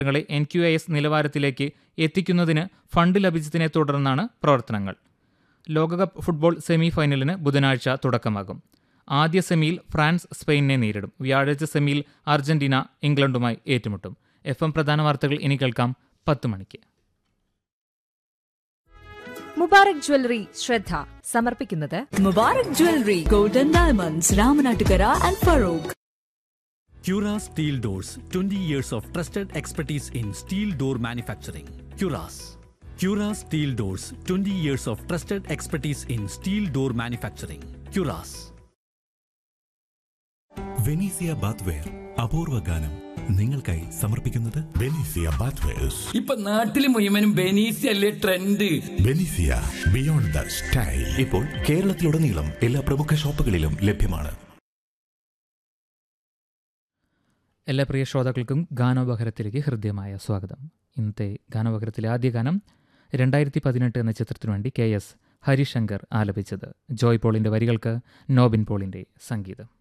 ങ്ങളെ N Q S നിലവാരത്തിലേക്ക് എത്തിക്കുന്നതിന് ഫണ്ട് ലഭിച്ചതിനെ തുടർന്നാണ് പ്രവർത്തനങ്ങൾ ലോകകപ്പ് ഫുട്ബോൾ സെമി ഫൈനലിന് ബുധനാഴ്ച തുടക്കമാകും ആദ്യ സെമിയിൽ ഫ്രാൻസ് സ്പെയിനിനെ നേരിടും വ്യാഴാഴ്ച സെമിയിൽ അർജന്റീന ഇംഗ്ലണ്ടുമായി ഏറ്റുമുട്ടും എഫ് എം പ്രധാന വാർത്തകൾ ഇനി കേൾക്കാം പത്ത് മണിക്ക് മുബാറക് ജ്വല്ലറി ശ്രദ്ധ സമർപ്പിക്കുന്നത് Mubarak Jewelry, Golden Diamonds, Ramanattukara and Farouk. Cura Steel Doors 20 years of trusted expertise in steel door manufacturing. Curas. Cura Steel Doors 20 years of trusted expertise in steel door manufacturing. Curas. Venezia bathware അപൂർവ ഗാനം നിങ്ങൾക്കായി സമർപ്പിക്കുന്നത് ബെനീസിയ ബാത്വേഴ്സ് ഇപ്പൊ നാട്ടില് മുഴുവനും ബെനീസി അല്ലേ trend Venezia beyond the style ഇപ്പോൾ കേരളത്തിലുടനീളം എല്ലാ പ്രമുഖ ഷോപ്പുകളിലും ലഭ്യമാണ് എല്ലാ പ്രിയ ശ്രോതാക്കൾക്കും ഗാനോപഹരത്തിലേക്ക് ഹൃദ്യമായ സ്വാഗതം ഇന്നത്തെ ഗാനോപഹരത്തിലെ ആദ്യ ഗാനം രണ്ടായിരത്തി പതിനെട്ട് എന്ന ചിത്രത്തിനു വേണ്ടി കെ എസ് ഹരിശങ്കർ ആലപിച്ചത് ജോയ് പോളിൻ്റെ വരികൾക്ക് നോബിൻ പോളിൻ്റെ സംഗീതം